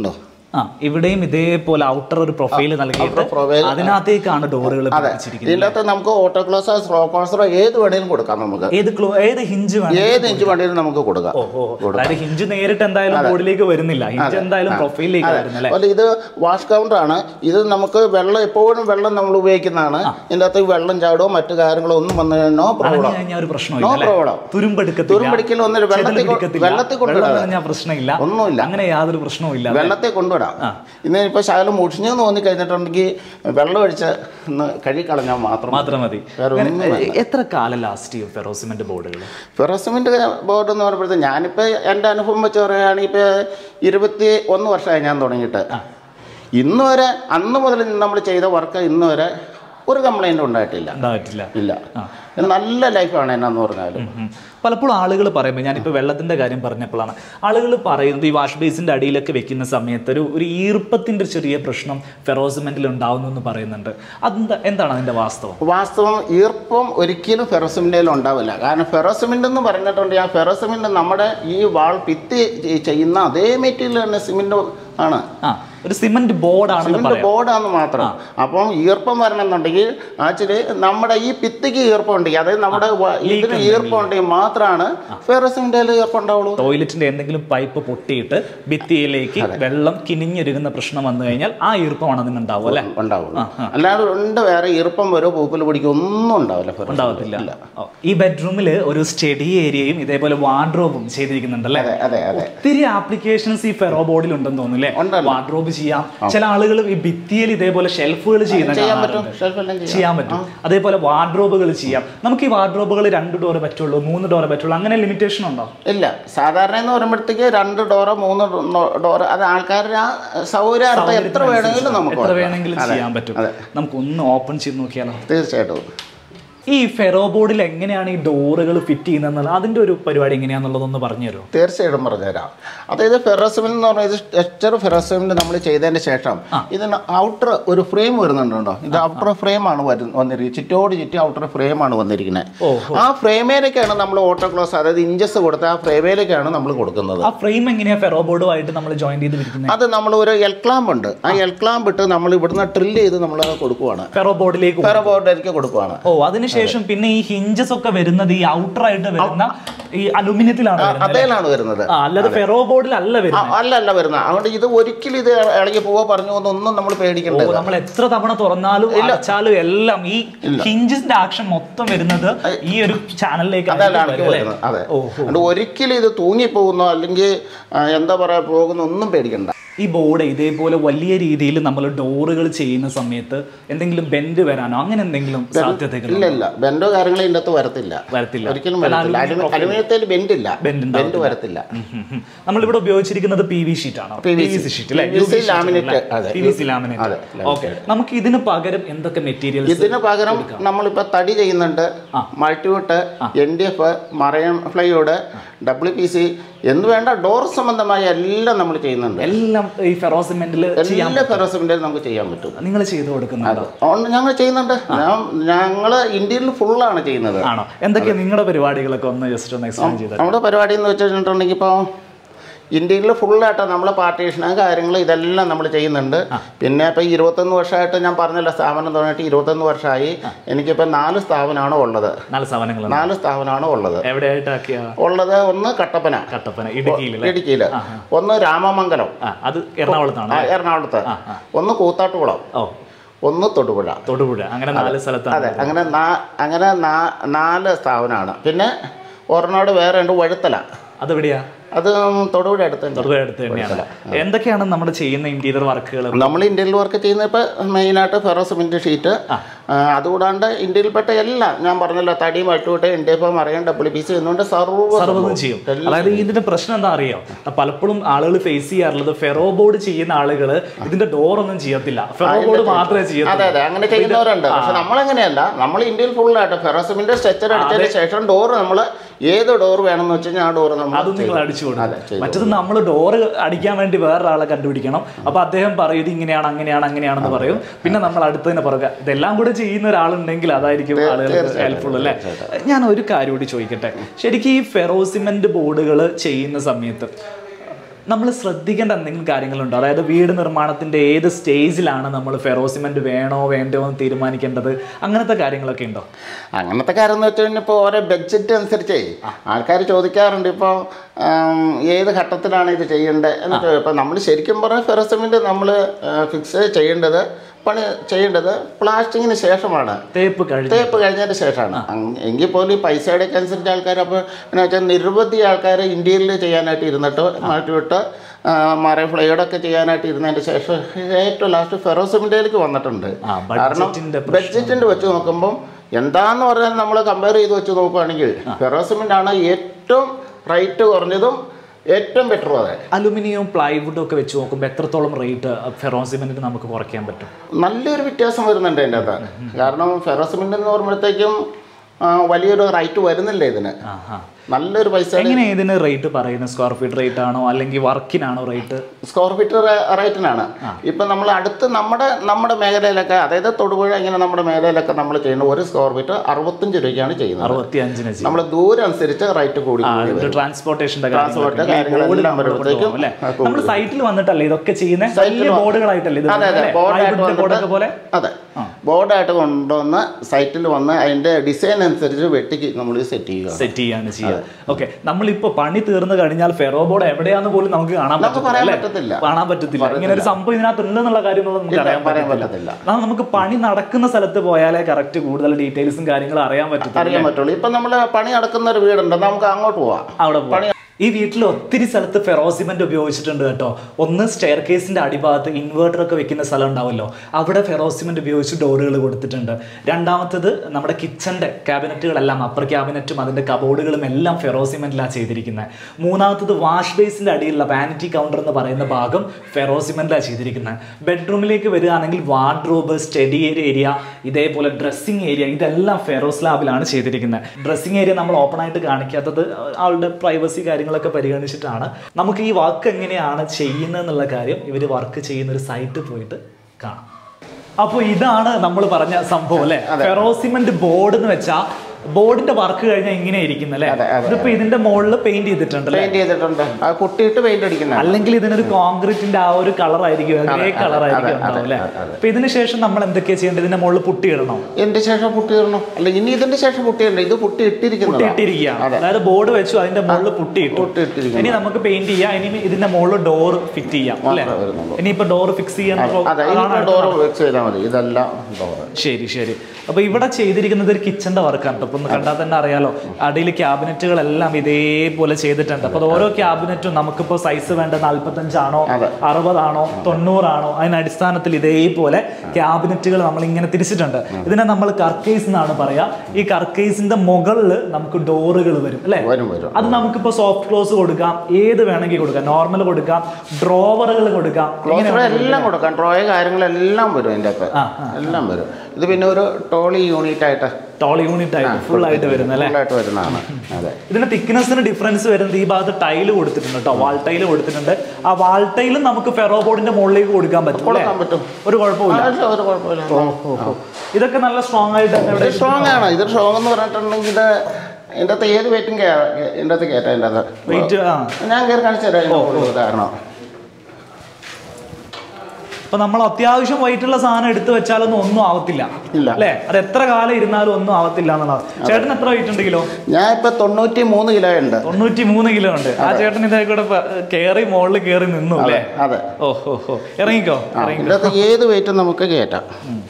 ആ ഇവിടെയും ഇതേപോലെ ഔട്ടർ ഒരു പ്രൊഫൈൽ നൽകിയിട്ട് profile, അതിനകത്തേക്കാണ് ഡോറുകൾ പിടിച്ചിരിക്കുന്നത് ഇതിൻ്റെ അകത്ത് നമുക്ക് ഓട്ടോ ക്ലോസോ സ്ലോ ക്ലോസറോ ഏത് വേണേലും കൊടുക്കാം നമുക്ക് ഏത് ക്ലോ ഏത് ഹിഞ്ച് വേണം ഏത് ഇഞ്ച് വേണേലും നമുക്ക് കൊടുക്കാം ഓ ഓ അതായത് ഹിഞ്ച് നേരിട്ട് എന്തായാലും ബോർഡിലേക്ക് വരുന്നില്ല ഹിഞ്ച് എന്തായാലും പ്രൊഫൈലിലേക്ക് വരുന്നല്ലേ അതുപോലെ ഇത് വാഷ് കൗണ്ടറാണ് ഇത് നമുക്ക് വെള്ളം എപ്പോഴും വെള്ളം നമ്മൾ ഉപയോഗിക്കുന്നതാണ് ഇതിൻ്റെ അകത്ത് വെള്ളം ചാടുകയോ മറ്റു കാര്യങ്ങളോ ഒന്നും വന്നു നോ പ്രോബ്ലം നനഞ്ഞു കഴിഞ്ഞാൽ ഒരു നോ പ്രശ്നമില്ല അല്ലേ? പ്രോബ്ലം തുരുമ്പെടുക്കത്തില്ല തുരുമ്പടിക്കൽ ഒന്നും ചെതല് വെള്ളത്തിൽ കൊ- പിടിക്കത്തില്ല. വെള്ളത്തിൽ വെള്ളം കൊണ്ടുവിടാം നനഞ്ഞാൽ പ്രശ്നമില്ല ഒന്നുമില്ല അങ്ങനെ യാതൊരു പ്രശ്നവും ഇല്ല വെള്ളത്തിൽ കൊണ്ടുവിടാം ഇന്ന് ഇപ്പോൾ ശകലം മുഷിഞ്ഞു തോന്നി കഴിഞ്ഞിട്ടുണ്ടെങ്കിൽ വെള്ളം ഒഴിച്ച് ഒന്ന് കഴുകി കളഞ്ഞാൽ മാത്രം മാത്രം മതി വേറെ അങ്ങനെ, ഒന്നും വേണ്ട. എത്ര കാലം ലാസ്റ്റ് ചെയ്യും ഫെറോസിമെന്റ് ബോർഡുകൾ ഫെറോസിമെന്റ് ബോർഡ് എന്ന് പറയുമ്പോഴത്തേക്ക് ഞാനിപ്പോൾ എൻ്റെ അനുഭവം വെച്ച് പറയുകയാണെങ്കിൽ ഇപ്പോൾ ഇരുപത്തി ഒന്ന് വർഷമായി ഞാൻ തുടങ്ങിയിട്ട് ഇന്ന് വരെ അന്ന് മുതൽ നമ്മൾ ചെയ്ത വർക്ക് ഇന്ന് വരെ ഒരു കംപ്ലൈൻറ്റും ഉണ്ടായിട്ടില്ല ഉണ്ടായിട്ടില്ല ഇല്ല നല്ല ലൈഫാണ് എന്നാന്ന് പറഞ്ഞാലും ഉം. പലപ്പോഴും ആളുകൾ പറയുമ്പോൾ ഞാനിപ്പോൾ വെള്ളത്തിന്റെ കാര്യം പറഞ്ഞപ്പോഴാണ് ആളുകൾ പറയുന്നത് ഈ വാഷ് ബേസിന്റെ അടിയിലൊക്കെ വെക്കുന്ന സമയത്ത് ഒരു ഒരു ഈർപ്പത്തിന്റെ ഒരു ചെറിയ പ്രശ്നം ഫെറോസിമെന്റിൽ ഉണ്ടാവുന്നു എന്ന് പറയുന്നുണ്ട് അതെന്താ എന്താണ് അതിന്റെ വാസ്തവം വാസ്തവം ഈർപ്പം ഒരിക്കലും ഫെറോസിമിൻ്റെയിൽ ഉണ്ടാവില്ല കാരണം ഫെറോസിമെൻ്റ് എന്ന് പറഞ്ഞിട്ടുണ്ട് ആ ഫെറോസിമെൻ്റ് നമ്മുടെ ഈ വാൾ ഭിത്തി ചെ- ചെയ്യുന്ന അതേ മെറ്റീരിയൽ തന്നെ സിമെൻ്റ് ആണ് ആ ഒരു സിമന്റ് ബോർഡാണെന്ന് സിമെന്റ് പറയാം ബോർഡാന്ന് മാത്രം അപ്പം ഈർപ്പം വരണമെന്നുണ്ടെങ്കിൽ ആക്ച്വലി നമ്മുടെ ഈ ഭിത്തിക്ക് ഈർപ്പം ഉണ്ടെങ്കിൽ അതായത് നമ്മുടെ വ- ഇതിന് ഈർപ്പം ഉണ്ടെങ്കിൽ മാത്രമാണ് ഫെറോസിമിൻ്റെയിൽ ഈർപ്പം ഉണ്ടാവുള്ളൂ ടോയ്ലറ്റിന്റെ എന്തെങ്കിലും പൈപ്പ് പൊട്ടിയിട്ട് ഭിത്തിയിലേക്ക് വെള്ളം കിനിഞ്ഞൊരുകുന്ന പ്രശ്നം വന്നു കഴിഞ്ഞാൽ ആ ഈർപ്പമാണ് അതിനുണ്ടാവും അല്ലെ ഉണ്ടാവുള്ളൂ അല്ലാതെ ഉണ്ട് വേറെ ഈർപ്പം വരോ പൂപ്പൽ പിടിക്കോ ഒന്നും ഉണ്ടാവില്ല ഫെറോസിമെന്റ്. ഉണ്ടാവത്തില്ല ഓ. ഈ ബെഡ്റൂമിൽ ഒരു സ്റ്റഡി ഏരിയയും ഇതേപോലെ വാർഡ്രോബും ചെയ്തിരിക്കുന്നുണ്ടല്ലേ അതെ അതെ അതെ ഒത്തിരി ആപ്ലിക്കേഷൻസ് ഈ ഫെറോ ബോർഡിൽ ഉണ്ടെന്ന് തോന്നുന്നില്ലേ ഉണ്ടല്ലോ. വാർഡ്രോബ് ചെയ്യാം ചില ആളുകൾ ഈ ഭിത്തിയിൽ ഇതേപോലെ ഷെൽഫുകൾ ചെയ്യുന്ന ചെയ്യാൻ പറ്റും കാണാറുണ്ട്. ഷെൽഫെല്ലാം ചെയ്യാം ചെയ്യാൻ പറ്റും അതേപോലെ വാർഡ്രോബുകൾ ചെയ്യാം നമുക്ക് ഈ വാർഡ്രോബുകൾ രണ്ട് ഡോറ് പറ്റുള്ളൂ മൂന്ന് ഡോറ് പറ്റുള്ളൂ അങ്ങനെ ലിമിറ്റേഷൻ ഉണ്ടോ ഇല്ല സാധാരണ എന്ന് പറയുമ്പോഴത്തേക്ക് രണ്ട് ഡോറോ മൂന്ന് ഡോറോ അത് ആൾക്കാരുടെ ആ സൗകര്യാർത്ഥം എത്ര വേണമെങ്കിലും നമുക്ക് എത്ര കൊടുക്കാം. വേണമെങ്കിലും അതെ, ചെയ്യാൻ പറ്റും അതെ. നമുക്ക് ഒന്ന് ഓപ്പൺ ചെയ്ത് നോക്കിയാലോ തീർച്ചയായിട്ടും ഈ ഫെറോ ബോർഡിൽ എങ്ങനെയാണ് ഈ ഡോറുകൾ ഫിറ്റ് ചെയ്യുന്നത് അതിന്റെ ഒരു പരിപാടി എങ്ങനെയാന്നുള്ളതൊന്ന് പറഞ്ഞു തരുമോ തീർച്ചയായിട്ടും പറഞ്ഞുതരാം അതായത് ഫെറോസിമിൽ എന്ന് പറഞ്ഞാൽ ഇത് ടെക്സ്ചർ ഫെറോസിമിൽ നമ്മൾ ചെയ്തതിന് ശേഷം ഇതിന് ഔട്ടർ ഒരു ഫ്രെയിം വരുന്നുണ്ടോ ഇത് ഔട്ടർ ഫ്രെയിമാണ് വരുന്ന വന്നിരിക്കുന്നത് ചുറ്റോട് ചുറ്റി ഔട്ടർ ഫ്രെയിമാണ് വന്നിരിക്കുന്നത് ഓഹോ. ആ ഫ്രെയിമിലേക്കാണ് നമ്മൾ ഓട്ടോ ക്ലോസ് അതായത് ഇഞ്ചസ് കൊടുത്ത് ആ ഫ്രെയിമിലേക്കാണ് നമ്മൾ കൊടുക്കുന്നത് ആ ഫ്രെയിം എങ്ങനെയാ ഫെറോ ബോർഡുമായിട്ട് നമ്മൾ ജോയിൻ ചെയ്ത് പിടിക്കുന്നത് അത് നമ്മൾ ഒരു എൽ ക്ലാമ്പ് ഉണ്ട് ആ എൽ ക്ലാമ്പ് ഇട്ട് നമ്മൾ ഇവിടുന്ന് ഡ്രില്ല് ചെയ്ത് നമ്മൾ കൊടുക്കുവാണ് ഫെറോ ബോർഡിലേക്ക് ഫെറോ ബോർഡിലേക്ക് കൊടുക്കുവാണ് ഓ അതിനുശേഷം പിന്നെ ഈ ഹിഞ്ചസ് ഒക്കെ വരുന്നത് ഈ ഔട്ടർ ആയിട്ട് വരുന്ന ഈ അലുമിനിയത്തിലാണ് വരുന്നത് അതേലാണ് വരുന്നത് ആ അല്ലാതെ ഫെറോ ബോർഡിൽ അല്ല ആ, വരുന്നത് അല്ല അല്ല വരുന്നത് അതുകൊണ്ട് ഇത് ഒരിക്കലും ഇത് ഇളകി പോവോ പറഞ്ഞു ഒന്നും നമ്മൾ ഓ പേടിക്കേണ്ടത് നമ്മൾ എത്ര തവണ തുറന്നാലും അടച്ചാലും എല്ലാം ഈ ഹിഞ്ചസിന്റെ ആക്ഷൻ മൊത്തം വരുന്നത് ഈ ഒരു ചാനലിലേക്ക് അതല്ലാണ് എനിക്ക് വരുന്നത് അതെ അതുകൊണ്ട് ഒരിക്കലും ഇത് തൂങ്ങിപ്പോകുന്നോ അല്ലെങ്കിൽ ആ, എന്താ പറയാ പോകുന്ന ഒന്നും പേടിക്കണ്ട ഈ ബോർഡ് ഇതേപോലെ വലിയ രീതിയിൽ നമ്മൾ ഡോറുകൾ ചെയ്യുന്ന സമയത്ത് എന്തെങ്കിലും ബെൻഡ് വരാനോ അങ്ങനെ എന്തെങ്കിലും സാധ്യതകൾ ഇല്ല ഇല്ല ബെൻഡോ കാര്യങ്ങൾ ഇതിൻ്റെ അകത്ത് വരത്തില്ല വരത്തില്ല ഒരിക്കലും വരത്തില്ല അലുമിനിയത്തിൽ ബെൻഡ് ഇല്ല Bend ബെൻഡ് വരത്തില്ല നമ്മളിവിടെ ഉപയോഗിച്ചിരിക്കുന്നത് പി വി ഷീറ്റ് ആണോ പി PVC. വി ഷീറ്റ് അല്ലേ PVC laminate, അതെ. പി വി സി അതെ, ലാമിനേറ്റ് ഓക്കെ നമുക്ക് ഇതിന് പകരം എന്തൊക്കെ മെറ്റീരിയൽസ് ഇതിന് പകരം നമ്മളിപ്പോൾ തടി ചെയ്യുന്നുണ്ട് മൾട്ടിവുട്ട് എൻ ഡി എഫ് മറയൻ ഫ്ലൈവുഡ് ഡബ്ല്യു പി സി എന്ന് വേണ്ട ഡോർ സംബന്ധമായ എല്ലാം നമ്മൾ ചെയ്യുന്നുണ്ട് എല്ലാം ഈ ഫെറോസിമെന്റിൽ ചെയ്യാൻ എല്ലാ ഫെറോസിമിൻ്റെയും നമുക്ക് ചെയ്യാൻ പറ്റും നിങ്ങൾ ചെയ്തു കൊടുക്കുന്നുണ്ടോ അതുകൊണ്ട് ഞങ്ങൾ ചെയ്യുന്നുണ്ട് ഞങ്ങൾ ഇന്ത്യയിൽ ഫുള്ളാണ് ചെയ്യുന്നത് ആണോ എന്തൊക്കെയാ നിങ്ങളുടെ പരിപാടികളൊക്കെ ഒന്ന് ജസ്റ്റ് ഒന്ന് എക്സ്പ്ലെയിൻ ചെയ്താൽ നമ്മുടെ പരിപാടി എന്ന് വെച്ചിട്ടുണ്ടെങ്കിൽ ഇപ്പോൾ ഇന്ത്യയിൽ ഫുള്ളായിട്ട് നമ്മൾ പാർട്ടീഷനും കാര്യങ്ങൾ ഇതെല്ലാം നമ്മൾ ചെയ്യുന്നുണ്ട് പിന്നെ ഇപ്പോൾ ഇരുപത്തൊന്ന് വർഷമായിട്ട് ഞാൻ പറഞ്ഞല്ലോ സ്ഥാപനം തുടങ്ങിയിട്ട് ഇരുപത്തൊന്ന് വർഷമായി എനിക്കിപ്പോൾ നാല് സ്ഥാപനമാണ് ഉള്ളത് നാല് സ്ഥാപനങ്ങളുണ്ട് നാല് സ്ഥാപനമാണ് ഉള്ളത് എവിടെയായിട്ടാക്കിയ ഉള്ളത് ഒന്ന് കട്ടപ്പന കട്ടപ്പന ഇടുക്കിയിൽ ഇടുക്കിയിൽ ഒന്ന് രാമമംഗലം ആ അത് എറണാകുളത്താണ് ആ, എറണാകുളത്ത് ഒന്ന് കൂത്താട്ടുകുളം ഓ ഒന്ന് തൊടുപുഴ തൊടുപുഴ അങ്ങനെ നാല് സ്ഥലത്താണ് അതെ അങ്ങനെ നാ- അങ്ങനെ നാ- നാല് സ്ഥാപനമാണ് പിന്നെ ഒരെണ്ണോട് വേറെ ഉണ്ട് വഴുത്തല അതെവിടെയാ അത് തൊടുപുഴ അടുത്തുണ്ട് തൊടുപുഴ അടുത്ത് തന്നെയാണ് എന്തൊക്കെയാണ് നമ്മൾ ചെയ്യുന്ന ഇന്റീരിയർ വർക്കുകൾ നമ്മൾ ഇന്ത്യയിൽ വർക്ക് ചെയ്യുന്ന ഇപ്പോൾ മെയിനായിട്ട് ഫെറോ സിമെൻറ്റ് ഷീറ്റ് അതുകൂടാണ്ട് ഇന്ത്യയിൽപ്പെട്ട എല്ലാം ഞാൻ പറഞ്ഞല്ലോ തടി മട്ടുവിട്ട് ഇന്ത്യ ഇപ്പം അറിയാൻ ഡബ്ല്യു പി സി എന്നുകൊണ്ട് സർവ്വ സർവ്വതും ചെയ്യും അതായത് ഇതിന്റെ പ്രശ്നം എന്താ അറിയോ പലപ്പോഴും ആളുകൾ ഫേസ് ചെയ്യാറുള്ളത് ഫെറോ ബോർഡ് ചെയ്യുന്ന ആളുകൾ ഇതിന്റെ ഡോർ ഒന്നും ചെയ്യത്തില്ല ഫെറോ ബോർഡ് മാത്രമേ അതെ ചെയ്യത്തുള്ളൂ അതെ അങ്ങനെ ചെയ്യുന്നവരുണ്ട് പക്ഷെ നമ്മളെങ്ങനെയല്ല നമ്മൾ ഇന്ത്യയിൽ ഫുള്ളായിട്ട് ഫെറോസിമിന്റെ സ്ട്രക്ചർ അടിച്ചതിന് ശേഷം ഡോർ നമ്മൾ ഏത് ഡോർ വേണമെന്ന് വെച്ച് കഴിഞ്ഞാൽ ആ ഡോർ നമ്മൾ അതും നിങ്ങൾ അടിച്ചു അതെ, കൊടുക്കും ചെയ്തു മറ്റത് നമ്മൾ ഡോറ് അടിക്കാൻ വേണ്ടി വേറൊരാളെ കണ്ടുപിടിക്കണം അപ്പൊ അദ്ദേഹം പറയും ഇത് ഇങ്ങനെയാണ് അങ്ങനെയാണ് അങ്ങനെയാണെന്ന് പറയും പിന്നെ നമ്മൾ അടുത്തതിനെ പറയുക ഇതെല്ലാം കൂടെ ചെയ്യുന്ന ഒരാളുണ്ടെങ്കിൽ അതായിരിക്കും ആളുകൾക്ക് ഹെൽപ്ഫുൾ അല്ലേ ഞാൻ ഒരു കാര്യം കൂടി ചോദിക്കട്ടെ ശരിക്കും ഈ ഫെറോസിമെന്റ് ബോർഡുകൾ ചെയ്യുന്ന സമയത്ത് നമ്മൾ ശ്രദ്ധിക്കേണ്ട എന്തെങ്കിലും കാര്യങ്ങളുണ്ടോ അതായത് വീട് നിർമ്മാണത്തിന്റെ ഏത് സ്റ്റേജിലാണ് നമ്മൾ ഫെറോസിമെന്റ് വേണോ വേണ്ടോ എന്ന് തീരുമാനിക്കേണ്ടത് അങ്ങനത്തെ കാര്യങ്ങളൊക്കെ ഉണ്ടോ അങ്ങനത്തെ കാര്യം എന്ന് വെച്ച് കഴിഞ്ഞാൽ ഇപ്പോൾ ഓരോ ബഡ്ജറ്റ് അനുസരിച്ചേ ആൾക്കാർ ചോദിക്കാറുണ്ട് ഇപ്പോൾ ഏത് ഘട്ടത്തിലാണ് ഇത് ചെയ്യേണ്ടത് എന്ന് ചോദിക്കും ഇപ്പോൾ നമ്മൾ ശരിക്കും പറഞ്ഞാൽ ഫെറസമിൻ്റെ നമ്മൾ ഫിക്സ് ചെയ്യേണ്ടത് പണി ചെയ്യേണ്ടത് പ്ലാസ്റ്റിങ്ങിന് ശേഷമാണ് തേപ്പ് കഴിഞ്ഞ് തേപ്പ് കഴിഞ്ഞതിന് ശേഷമാണ് അങ് എങ്കിൽ പോലും ഈ പൈസയുടെ ഒക്കെ അനുസരിച്ച് ആൾക്കാർ അപ്പോൾ എന്ന് വെച്ചാൽ നിരവധി ആൾക്കാർ ഇന്ത്യയിൽ ചെയ്യാനായിട്ട് ഇരുന്നിട്ട് മാറ്റിവിട്ട് മറേ ഫ്ലൈഡൊക്കെ ചെയ്യാനായിട്ട് ഇരുന്നതിന് ശേഷം ഏറ്റവും ലാസ്റ്റ് ഫെറോസിമിൻ്റെയിലേക്ക് വന്നിട്ടുണ്ട് ആ, കാരണം ബഡ്ജറ്റിന്റെ ബഡ്ജറ്റിൻ്റെ വെച്ച് നോക്കുമ്പം എന്താന്ന് പറഞ്ഞാൽ നമ്മൾ കമ്പയർ ചെയ്ത് വെച്ച് നോക്കുകയാണെങ്കിൽ ഫെറോസിമിൻ്റ് ആണ് ഏറ്റവും റേറ്റ് കുറഞ്ഞതും ഏറ്റവും ബെറ്ററും അതെ അലുമിനിയം പ്ലൈവുഡും ഒക്കെ വെച്ച് നോക്കുമ്പോൾ എത്രത്തോളം റേറ്റ് ഫെറോസിമെന്റിന് നമുക്ക് കുറയ്ക്കാൻ പറ്റും നല്ലൊരു വ്യത്യാസം വരുന്നുണ്ട് അതിൻ്റെ അകത്ത് കാരണം ഫെറോസിമിൻ്റ് എന്ന് പറയുമ്പോഴത്തേക്കും ആ, വലിയൊരു റേറ്റ് വരുന്നില്ല ഇതിന് ആ ആ നല്ലൊരു പൈസ എങ്ങനെ ഇതിന് റേറ്റ് പറയുന്നത് സ്ക്വയർ ഫീറ്റ് റേറ്റ് ആണോ അല്ലെങ്കിൽ വർക്കിനാണോ റേറ്റ് സ്ക്വയർ ഫീറ്റ് റേറ്റിനാണ് ഇപ്പം നമ്മൾ അടുത്ത് നമ്മുടെ നമ്മുടെ മേഖലയിലൊക്കെ അതായത് തൊടുപുഴ ഇങ്ങനെ നമ്മുടെ മേഖലയിലൊക്കെ നമ്മൾ ചെയ്യുന്ന ഒരു സ്ക്വയർ ഫീറ്റ് അറുപത്തഞ്ച് രൂപയ്ക്കാണ് ചെയ്യുന്നത് അറുപത്തി അഞ്ചിന് നമ്മൾ ദൂരം അനുസരിച്ച് റേറ്റ് കൂടി ആ കൂടി വരും. ട്രാൻസ്പോർട്ടേഷന്റെ Transport കാര്യങ്ങളെല്ലാം വരുമ്പോഴത്തേക്കും അല്ലേ ആ, കൂടും. നമ്മൾ സൈറ്റിൽ വന്നിട്ടല്ലേ ഇതൊക്കെ ചെയ്യുന്നത് സൈറ്റിൽ വലിയ വ- ബോർഡുകളായിട്ടല്ലേ ഇത് അതെ അതെ വരുന്നത്? ബോർഡായിട്ട് Plywood ന്റെ ബോർഡൊക്കെ പോലെ അതെ ബോർഡായിട്ട് കൊണ്ടുവന്ന് സൈറ്റിൽ വന്ന് അതിൻ്റെ ഡിസൈൻ അനുസരിച്ച് വെട്ടിക്ക് നമ്മൾ സെറ്റ് ചെയ്യുക സെറ്റ് ചെയ്യാണ് ചെയ്യുക ഓക്കെ നമ്മളിപ്പോ പണി തീർന്നു കഴിഞ്ഞാൽ ഫെറോ ബോർഡ് എവിടെയാന്ന് പോലും നമുക്ക് കാണാൻ നമുക്ക് പറ്റത്തില്ല പറയാൻ അല്ലേ? പറ്റത്തില്ല. കാണാൻ പറ്റത്തില്ല ഇങ്ങനെ ഒരു സംഭവം ഇതിനകത്ത് ഉണ്ടെന്നുള്ള കാര്യങ്ങളൊന്നും നമുക്ക് ഇല്ല, അറിയാൻ പറയാൻ പറ്റത്തില്ല പറ്റത്തില്ല ആ, നമുക്ക് പണി നടക്കുന്ന സ്ഥലത്ത് പോയാലേ കറക്റ്റ് കൂടുതൽ ഡീറ്റെയിൽസും കാര്യങ്ങളും അറിയാൻ പറ്റത്തില്ല അറിയാൻ പറ്റുള്ളൂ ഇപ്പം നമ്മൾ പണി നടക്കുന്ന ഒരു വീടുണ്ട് നമുക്ക് അങ്ങോട്ട് പോവാം അവിടെ പോവാം. ഈ വീട്ടിൽ ഒത്തിരി സ്ഥലത്ത് ഫെറോസിമെന്റ് ഉപയോഗിച്ചിട്ടുണ്ട് കേട്ടോ ഒന്ന് സ്റ്റെയർ കേസിന്റെ അടിഭാഗത്ത് ഇൻവേർട്ടർ ഒക്കെ വെക്കുന്ന സ്ഥലം ഉണ്ടാവുമല്ലോ അവിടെ ഫെറോസിമെന്റ് ഉപയോഗിച്ച് ഡോറുകൾ കൊടുത്തിട്ടുണ്ട് രണ്ടാമത്തത് നമ്മുടെ കിച്ചന്റെ ക്യാബിനറ്റുകളെല്ലാം അപ്പർ ക്യാബിനറ്റും അതിന്റെ കബോർഡുകളും എല്ലാം ഫെറോസിമെന്റിലാണ് ചെയ്തിരിക്കുന്നത് മൂന്നാമത്തത് വാഷ് ബേസിന്റെ അടിയിലുള്ള വാനിറ്റി കൗണ്ടർ എന്ന് പറയുന്ന ഭാഗം ഫെറോസിമെന്റിലാണ് ചെയ്തിരിക്കുന്നത് ബെഡ്റൂമിലേക്ക് വരികയാണെങ്കിൽ വാർഡ്രോബ് സ്റ്റഡി ഏരിയ ഇതേപോലെ ഡ്രസ്സിങ് ഏരിയ ഇതെല്ലാം ഫെറോസ് ലാബിലാണ് ചെയ്തിരിക്കുന്നത് ഡ്രസ്സിങ് ഏരിയ നമ്മൾ ഓപ്പൺ ആയിട്ട് കാണിക്കാത്തത് ആളുടെ പ്രൈവസി കാര്യങ്ങളൊക്കെ പരിഗണിച്ചിട്ടാണ് നമുക്ക് ഈ വർക്ക് എങ്ങനെയാണ് ചെയ്യുന്നത് എന്നുള്ള കാര്യം ഇവർ വർക്ക് ചെയ്യുന്ന ഒരു സൈറ്റ് പോയിട്ട് കാണാം അപ്പോൾ ഇതാണ് നമ്മൾ പറഞ്ഞ സംഭവം അല്ലേ ഫെറോസിമെന്റ് ബോർഡ് എന്ന് വെച്ചാൽ ബോർഡിന്റെ വർക്ക് കഴിഞ്ഞാൽ ഇങ്ങനെ ഇരിക്കുന്നത് അല്ലേ അതെ, അതെ, ഇതിപ്പോ ഇതിന്റെ മുകളിൽ പെയിന്റ് ചെയ്തിട്ടുണ്ട് അല്ലേ പെയിന്റ് ചെയ്തിട്ടുണ്ട് അത് പൊട്ടിയിട്ട് പെയിന്റ് അടിക്കുന്ന അല്ലെങ്കിൽ ഇതിനൊരു കോൺക്രീറ്റിന്റെ ആ ഒരു കളർ ആയിരിക്കും ഗ്രേ കളർ ആയിരിക്കും ഉണ്ടാവും അല്ലേ അപ്പൊ ഇതിന് ശേഷം നമ്മൾ എന്തൊക്കെയാ ചെയ്യേണ്ടത് ഇതിന്റെ മുകളിൽ പുട്ടി ഇടണം ഇതിന്റെ ശേഷം പുട്ടി ഇടണം അല്ലെങ്കിൽ ഇനി ഇതിന്റെ ശേഷം പുട്ടി ഇടണം ഇത് പുട്ടി ഇട്ടിരിക്കുന്നത് ഇട്ടിരിക്കുകയാണ് അതായത് ബോർഡ് വെച്ചു അതിന്റെ മുകളിൽ പുട്ടി ഇട്ടു പുട്ടി ഇട്ടിരിക്കുന്നു ഇനി നമുക്ക് പെയിന്റ് ചെയ്യാം ഇനി ഇതിന്റെ മുകളിൽ ഡോർ ഫിറ്റ് ചെയ്യാം അല്ലേ മാത്രമേ വരുന്നുള്ളൂ. ഇനിയിപ്പോ ഡോർ ഫിക്സ് ചെയ്യാൻ അതെ അതാണ് ഇനിയിപ്പോൾ അടുത്ത ഡോർ വെച്ച് ചെയ്താൽ മതി ഇതെല്ലാം ഡോറ് ശരി ശരി അപ്പൊ ഇവിടെ ചെയ്തിരിക്കുന്നത് ഒരു കിച്ചന്റെ വർക്കാണ് അപ്പൊ ഒന്ന് കണ്ടാൽ തന്നെ അറിയാലോ അടിയിൽ ക്യാബിനറ്റുകളെല്ലാം ഇതേപോലെ ചെയ്തിട്ടുണ്ട് അപ്പൊ അത് ഓരോ ക്യാബിനറ്റും നമുക്കിപ്പോ സൈസ് വേണ്ട നാല്പത്തഞ്ചാണോ അതെ. അറുപതാണോ തൊണ്ണൂറാണോ അതിന് അടിസ്ഥാനത്തിൽ ഇതേപോലെ ക്യാബിനറ്റുകൾ നമ്മൾ ഇങ്ങനെ തിരിച്ചിട്ടുണ്ട് ഇതിനെ നമ്മൾ കർക്കേസ് എന്നാണ് പറയാ ഈ കർക്കേസിന്റെ മുകളിൽ നമുക്ക് ഡോറുകൾ വരും അല്ലെ വരും വരും അത് നമുക്കിപ്പോ സോഫ്റ്റ് ക്ലോസ് കൊടുക്കാം ഏത് വേണമെങ്കിൽ കൊടുക്കാം നോർമൽ കൊടുക്കാം ഡ്രോവറുകൾ കൊടുക്കാം ഇങ്ങനെ ക്ലോസർ എല്ലാം കൊടുക്കാം ഡ്രോയ കാര്യങ്ങളെല്ലാം വരും അതിൻ്റെ അകത്ത് ആ, എല്ലാം വരും ഇത് പിന്നെ ഒരു ടോളി യൂണിറ്റ് ആയിട്ട് ടോൾ യൂണിറ്റ് ആയിട്ട് ഫുൾ ആയിട്ട് വരുന്നത് അല്ലെ ഫുള്ളായിട്ട് വരുന്നതാണ് അതെ ഇതിന്റെ തിക്നെസ്സിന് ഡിഫറൻസ് വരുന്നത് ഈ ഭാഗത്ത് ടൈല് കൊടുത്തിട്ടുണ്ട് കേട്ടോ വാൾ ടൈല് കൊടുത്തിട്ടുണ്ട് ആ വാൾ ടൈലും നമുക്ക് ഫെറോ ബോർഡിന്റെ മുകളിലേക്ക് കൊടുക്കാൻ പറ്റും അല്ലേ? കൊടുക്കാൻ പറ്റും ഒരു കുഴപ്പമില്ല അതിൽ ഒരു കുഴപ്പമില്ല ഓ, ഓ. ഇതൊക്കെ നല്ല സ്ട്രോങ് ആയിട്ട് തന്നെ ഇവിടെ ഇത് സ്ട്രോങ് ആണ് ഇത് സ്ട്രോങ് എന്ന് പറഞ്ഞിട്ടുണ്ടെങ്കിൽ ഇത് ഇതിൻ്റെ അകത്ത് ഏത് വെയിറ്റും ഇതിൻ്റെ അകത്ത് കയറ്റാം ഇതിൻ്റെ അകത്ത് വെയിറ്റ് ആ ഞാൻ കയറി കാണിച്ചു തരാം ഇതിൻ്റെ കൂടുതൽ കാരണം അപ്പൊ നമ്മൾ അത്യാവശ്യം weight ഉള്ള സാധനം എടുത്തു വെച്ചാലൊന്നും ഒന്നും ആവത്തില്ല ഇല്ല. അല്ലേ അത് എത്ര കാലം ഇരുന്നാലും ഒന്നും ആവത്തില്ല എന്നുള്ളത് ചേട്ടൻ എത്ര വെയിറ്റ് ഉണ്ട് കിലോ ഞാൻ ഇപ്പം തൊണ്ണൂറ്റി മൂന്ന് കിലോ ഉണ്ട് തൊണ്ണൂറ്റി മൂന്ന് കിലോ ഉണ്ട് ആ ചേട്ടൻ ഇതേ കൂടെ പ- കേറി മുകളിൽ കേറി നിന്നു അല്ലേ അതെ ഓ ഹോ ഹോ ഇറങ്ങിക്കോ ആ, ഇറങ്ങിക്കോ ഇതിൻ്റെ അകത്ത് ഏത് വെയിറ്റും നമുക്ക് കയറ്റാം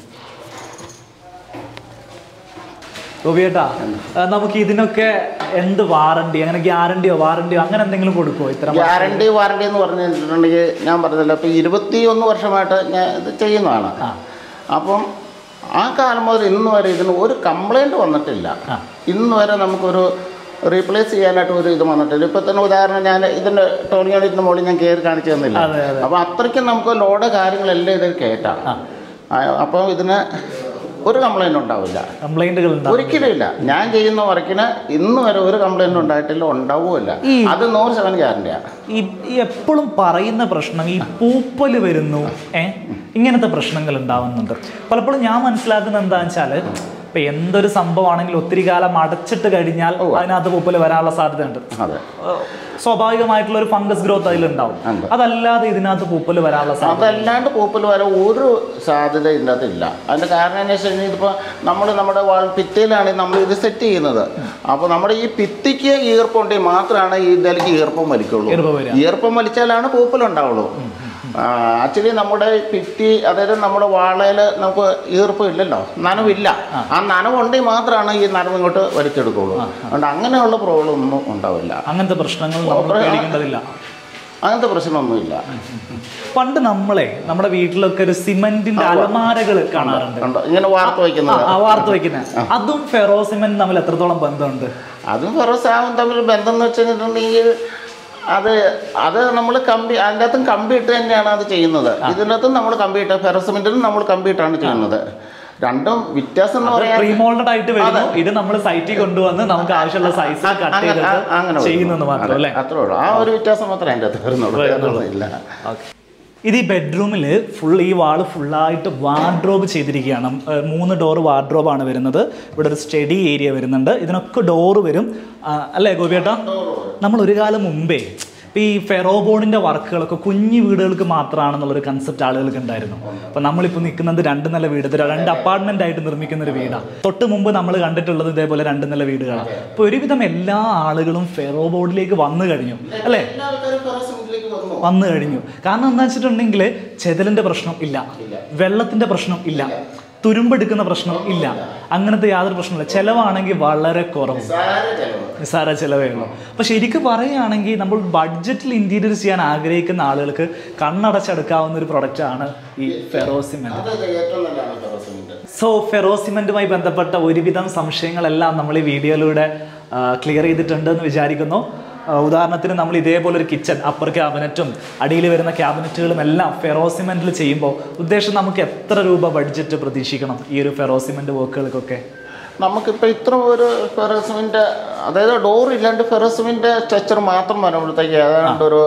ഗോപിയേട്ടാ ആ, നമുക്ക് ഇതിനൊക്കെ എന്ത് വാറണ്ടി അങ്ങനെ ഗ്യാരണ്ടിയോ വാറണ്ടിയോ അങ്ങനെ എന്തെങ്കിലും കൊടുക്കുമോ ഇത്ര ഗ്യാരണ്ടി വാറണ്ടി എന്ന് പറഞ്ഞിട്ടുണ്ടെങ്കിൽ ഞാൻ പറഞ്ഞല്ലോ ഇപ്പം ഇരുപത്തി ഒന്ന് വർഷമായിട്ട് ഞാൻ ഇത് ചെയ്യുന്നതാണ് അപ്പം ആ കാലം മുതൽ ഇന്ന് വരെ ഇതിന് ഒരു കംപ്ലൈൻറ്റ് വന്നിട്ടില്ല ഇന്ന് വരെ നമുക്കൊരു റീപ്ലേസ് ചെയ്യാനായിട്ട് ഒരു ഇത് വന്നിട്ടില്ല ഇപ്പം തന്നെ ഉദാഹരണം ഞാൻ ഇതിൻ്റെ ടോണിയാണിറ്റിൻ്റെ മുകളിൽ ഞാൻ കയറി കാണിച്ചു തന്നില്ല അതെ, അപ്പോൾ അത്രയ്ക്കും നമുക്ക് ലോഡ് കാര്യങ്ങളെല്ലാം ഇതിൽ കയറ്റാം അപ്പോൾ ഇതിന് ഒരു കംപ്ലൈൻറ്റ് ഉണ്ടാവില്ല കംപ്ലൈന്റുകൾ ഉണ്ടാവും ഒരിക്കലും ഇല്ല ഞാൻ ചെയ്യുന്ന വർക്കിന് ഇന്ന് വരെ ഒരു കംപ്ലൈൻറ്റ് ഉണ്ടായിട്ടില്ല ഉണ്ടാവുകയില്ല ഈ- അത് നൂറ് ശതമാനം ഗ്യാരണ്ടിയാണ് ഈ ഈ എപ്പോഴും പറയുന്ന പ്രശ്നം ഈ പൂപ്പല് വരുന്നു ഏ ഇങ്ങനത്തെ പ്രശ്നങ്ങൾ ഉണ്ടാവുന്നുണ്ട് പലപ്പോഴും ഞാൻ മനസ്സിലാക്കുന്നത് എന്താണെന്ന് വെച്ചാൽ ഇപ്പൊ എന്തൊരു സംഭവമാണെങ്കിലും ഒത്തിരി കാലം അടച്ചിട്ട് കഴിഞ്ഞാൽ അതിനകത്ത് പൂപ്പൽ വരാനുള്ള സാധ്യതയുണ്ട് അതെ ഏഹ് സ്വാഭാവികമായിട്ടുള്ള ഒരു ഫംഗസ് ഗ്രോത്ത് അതിലുണ്ടാവും ഉണ്ട്. അതല്ലാതെ ഇതിനകത്ത് പൂപ്പൽ വരാനുള്ള സാധ്യത അതല്ലാണ്ട് പൂപ്പൽ വരെ ഒരു സാധ്യത ഇതിൻ്റെ അകത്ത് ഇല്ല അതിൻ്റെ കാരണം എന്ന് വെച്ച് കഴിഞ്ഞാൽ ഇതിപ്പോൾ നമ്മൾ നമ്മുടെ വാൾ ഭിത്തിയിലാണ് നമ്മൾ ഇത് സെറ്റ് ചെയ്യുന്നത് അപ്പോൾ നമ്മുടെ ഈ ഭിത്തിക്ക് ഈർപ്പുണ്ടെങ്കിൽ മാത്രമാണ് ഈ ഇതിലേക്ക് ഈർപ്പം വലിക്കുള്ളൂ ഈർപ്പം വരിക. ഈർപ്പം വലിച്ചാലാണ് പൂപ്പൽ ഉണ്ടാവുള്ളൂ ആക്ച്വലി നമ്മുടെ ഭിത്തി അതായത് നമ്മുടെ വാളയിൽ നമുക്ക് ഈർപ്പം ഇല്ലല്ലോ നനവില്ല ആ നനവുണ്ടെങ്കിൽ മാത്രമാണ് ഈ നനവ് ഇങ്ങോട്ട് വലിച്ചെടുക്കുള്ളൂ അതുകൊണ്ട് അങ്ങനെയുള്ള പ്രോബ്ലം ഒന്നും ഉണ്ടാവില്ല അങ്ങനത്തെ പ്രശ്നങ്ങൾ നമ്മൾ പേടിക്കേണ്ടതില്ല അങ്ങനത്തെ പ്രശ്നമൊന്നുമില്ല പണ്ട് നമ്മളെ നമ്മുടെ വീട്ടിലൊക്കെ ഒരു സിമന്റിന്റെ അലമാരകൾ കാണാറുണ്ട് കണ്ടോ ഇങ്ങനെ വാർത്ത ആ, വയ്ക്കുന്നത് ആ വാർത്ത വെക്കുന്നത് അതും ഫെറോ സിമെന്റ് തമ്മിൽ എത്രത്തോളം ബന്ധമുണ്ട് അതും ഫെറോസാവും തമ്മിൽ ബന്ധം എന്ന് വെച്ചിട്ടുണ്ടെങ്കിൽ അത് അത് നമ്മൾ കമ്പി അതിൻ്റെ അകത്തും കമ്പി ഇട്ട് തന്നെയാണ് അത് ചെയ്യുന്നത് ഇതിനകത്തും നമ്മൾ കമ്പി ഇട്ട് ഫെറോസിമെൻറ്റിനും നമ്മൾ കമ്പി ഇട്ടാണ് ചെയ്യുന്നത് രണ്ടും വ്യത്യാസം എന്ന് പറയാൻ പ്രീമോൾഡഡ് ആയിട്ട് വരുന്നു ഇത് നമ്മൾ സൈറ്റിൽ കൊണ്ടുവന്ന് നമുക്ക് ആവശ്യമുള്ള സൈസിൽ കട്ട് അങ്ങനെ- ചെയ്തിട്ട് അങ്ങനെ ചെയ്യുന്നെന്ന് മാത്രം അല്ലേ അത്രേ ഉള്ളൂ ആ ഒരു വ്യത്യാസം മാത്രമേ അതിൻ്റെ അകത്ത് വരുന്നുള്ളൂ വേറൊന്നും ഇല്ല ഇത് ഈ ബെഡ്റൂമിൽ ഫുൾ ഈ വാള് ഫുള്ളായിട്ട് വാർഡ്രോബ് ചെയ്തിരിക്കുകയാണ് ഏർ മൂന്ന് ഡോർ വാർഡ്രോബാണ് വരുന്നത് ഇവിടെ ഒരു സ്റ്റഡി ഏരിയ വരുന്നുണ്ട് ഇതിനൊക്കെ ഡോറ് വരും ആ, അല്ലേ ഗോപിയേട്ടാ നമ്മൾ ഒരു കാലം മുമ്പേ ഇപ്പം ഈ ഫെറോബോണിൻ്റെ വർക്കുകളൊക്കെ കുഞ്ഞു വീടുകൾക്ക് മാത്രമാണെന്നുള്ളൊരു കൺസെപ്റ്റ് ആളുകൾക്ക് ഉണ്ടായിരുന്നു അപ്പം നമ്മളിപ്പോൾ നിൽക്കുന്നത് രണ്ട് നില വീട് ഇത് രണ്ട് അപ്പാർട്ട്മെൻ്റ് ആയിട്ട് നിർമ്മിക്കുന്ന ഒരു വീടാണ് തൊട്ട് മുമ്പ് നമ്മൾ കണ്ടിട്ടുള്ളത് ഇതേപോലെ രണ്ട് നില വീടുകളാണ് അപ്പോൾ ഒരുവിധം എല്ലാ ആളുകളും ഫെറോബോർഡിലേക്ക് വന്നു കഴിഞ്ഞു അല്ലേ എല്ലാ ആൾക്കാരും ഫെറോസിമെൻറ്റിലേക്ക് വന്നു വന്നു കഴിഞ്ഞു കാരണം എന്താ വെച്ചിട്ടുണ്ടെങ്കിൽ ചെതലിന്റെ പ്രശ്നം ഇല്ല വെള്ളത്തിന്റെ പ്രശ്നം ഇല്ല തുരുമ്പെടുക്കുന്ന പ്രശ്നം ഇല്ല അങ്ങനത്തെ യാതൊരു പ്രശ്നമില്ല ചെലവാണെങ്കിൽ വളരെ കുറവ് സാര ചെലവ് നിസ്സാര ചെലവേ ഉള്ളൂ അപ്പോൾ ശരിക്കും പറയുകയാണെങ്കിൽ നമ്മൾ ബഡ്ജറ്റിൽ ഇന്റീരിയർ ചെയ്യാൻ ആഗ്രഹിക്കുന്ന ആളുകൾക്ക് കണ്ണടച്ചെടുക്കാവുന്ന ഒരു പ്രൊഡക്റ്റാണ് ഈ ഫെറോസിമെന്റ് അത് ഏറ്റവും നല്ലതാണ് ഫെറോസിമെൻറ്റ് സോ ഫെറോസിമെന്റുമായി ബന്ധപ്പെട്ട ഒരുവിധം സംശയങ്ങളെല്ലാം നമ്മൾ ഈ വീഡിയോയിലൂടെ ക്ലിയർ ചെയ്തിട്ടുണ്ട് എന്ന് വിചാരിക്കുന്നു ആ, ഉദാഹരണത്തിന് നമ്മൾ ഇതേപോലെ ഒരു കിച്ചൺ അപ്പർ ക്യാബിനറ്റും അടിയിൽ വരുന്ന ക്യാബിനറ്റുകളും എല്ലാം ഫെറോസിമെന്റിൽ ചെയ്യുമ്പോൾ ഉദ്ദേശം നമുക്ക് എത്ര രൂപ ബഡ്ജറ്റ് പ്രതീക്ഷിക്കണം ഈ ഒരു ഫെറോസിമെന്റ് വർക്കുകൾക്കൊക്കെ നമുക്കിപ്പോൾ ഇത്ര ഒരു ഫെറോസിമിൻ്റെ അതായത് ഡോർ ഇല്ലാണ്ട് ഫെറോസിമിൻ്റെ സ്ട്രക്ചർ മാത്രം വരുമ്പോഴത്തേക്ക് ഏതാണ്ട് ഒരു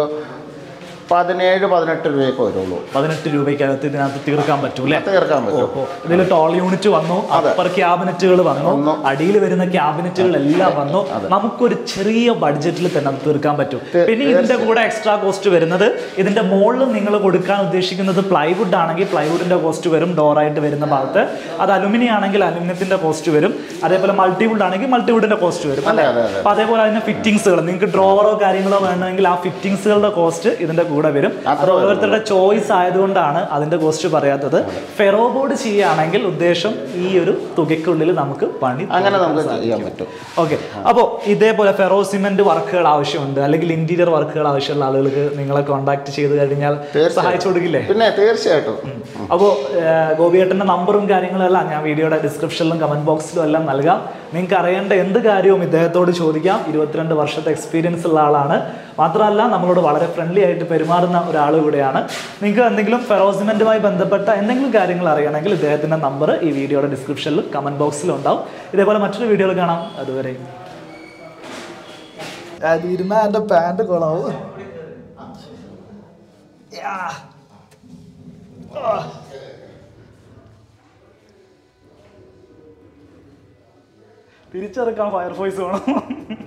പതിനേഴ് പതിനെട്ട് രൂപയൊക്കെ വരുള്ളൂ പതിനെട്ട് രൂപയ്ക്കകത്ത് ഇതിനകത്ത് തീർക്കാൻ പറ്റൂലേ തീർക്കാൻ പറ്റും ഇതിൽ ടോൾ യൂണിറ്റ് വന്നു അപ്പർ ക്യാബിനറ്റുകൾ വന്നു അടിയിൽ വരുന്ന ക്യാബിനറ്റുകൾ എല്ലാം വന്നു നമുക്കൊരു ചെറിയ ബഡ്ജറ്റിൽ തന്നെ അത് തീർക്കാൻ പറ്റും പിന്നെ ഇതിന്റെ കൂടെ എക്സ്ട്രാ കോസ്റ്റ് വരുന്നത് ഇതിന്റെ മുകളിൽ നിങ്ങൾ കൊടുക്കാൻ ഉദ്ദേശിക്കുന്നത് പ്ലൈവുഡ് ആണെങ്കിൽ പ്ലൈവുഡിന്റെ കോസ്റ്റ് വരും ഡോറായിട്ട് വരുന്ന ഭാഗത്ത് അത് അലുമിനിയം ആണെങ്കിൽ അലുമിനിയത്തിന്റെ കോസ്റ്റ് വരും അതേപോലെ മൾട്ടിവുഡ് ആണെങ്കിൽ മൾട്ടിവുഡിന്റെ കോസ്റ്റ് വരും അല്ലേ അതെ, അതെ. അപ്പൊ അതേപോലെ അതിന്റെ ഫിറ്റിംഗ്സുകൾ നിങ്ങൾക്ക് ഡ്രോവറോ കാര്യങ്ങളോ വേണമെങ്കിൽ ആ ഫിറ്റിംഗ്സുകളുടെ കോസ്റ്റ് ഇതിന്റെ കൂടെ വരും അത് ഓരോരുത്തരുടെ ചോയ്സ് ആയതുകൊണ്ടാണ് അതിന്റെ കോസ്റ്റ് പറയാത്തത് ഫെറോ ബോർഡ് ചെയ്യുകയാണെങ്കിൽ ഉദ്ദേശം ഈ ഒരു തുകയ്ക്കുള്ളിൽ നമുക്ക് പണി അങ്ങനെ നമുക്ക് ചെയ്യാൻ പറ്റും ഓക്കെ അപ്പോൾ ഇതേപോലെ ഫെറോ സിമെന്റ് വർക്കുകൾ ആവശ്യമുണ്ട് അല്ലെങ്കിൽ ഇന്റീരിയർ വർക്കുകൾ ആവശ്യമുള്ള ആളുകൾക്ക് നിങ്ങളെ കോൺടാക്ട് ചെയ്ത് കഴിഞ്ഞാൽ സഹായിച്ചു കൊടുക്കില്ലേ പിന്നെ തീർച്ചയായിട്ടും അപ്പോൾ ഗോപിയേട്ടൻ്റെ നമ്പറും കാര്യങ്ങളും എല്ലാം ഞാൻ വീഡിയോയുടെ ഡിസ്ക്രിപ്ഷനിലും കമൻറ്റ് ബോക്സിലും എല്ലാം നൽകാം നിങ്ങൾക്ക് അറിയേണ്ട എന്ത് കാര്യവും ഇദ്ദേഹത്തോട് ചോദിക്കാം ഇരുപത്തിരണ്ട് വർഷത്തെ എക്സ്പീരിയൻസ് ഉള്ള ആളാണ് മാത്രമല്ല നമ്മളോട് വളരെ ഫ്രണ്ട്ലി ആയിട്ട് പെരുമാറുന്ന ഒരാൾ കൂടെയാണ് നിങ്ങൾക്ക് എന്തെങ്കിലും ഫെറോസിമെൻറ്റുമായി ബന്ധപ്പെട്ട എന്തെങ്കിലും കാര്യങ്ങൾ അറിയണമെങ്കിൽ ഇദ്ദേഹത്തിൻ്റെ നമ്പർ ഈ വീഡിയോയുടെ ഡിസ്ക്രിപ്ഷനിലും കമൻറ്റ് ബോക്സിലും ഉണ്ടാവും ഇതേപോലെ മറ്റൊരു വീഡിയോയിൽ കാണാം അതുവരെ അതിരുന്ന എന്റെ പാന്റ് കൊളാവും തിരിച്ചെടുക്കാൻ ഫയർഫോഴ്സ് വേണം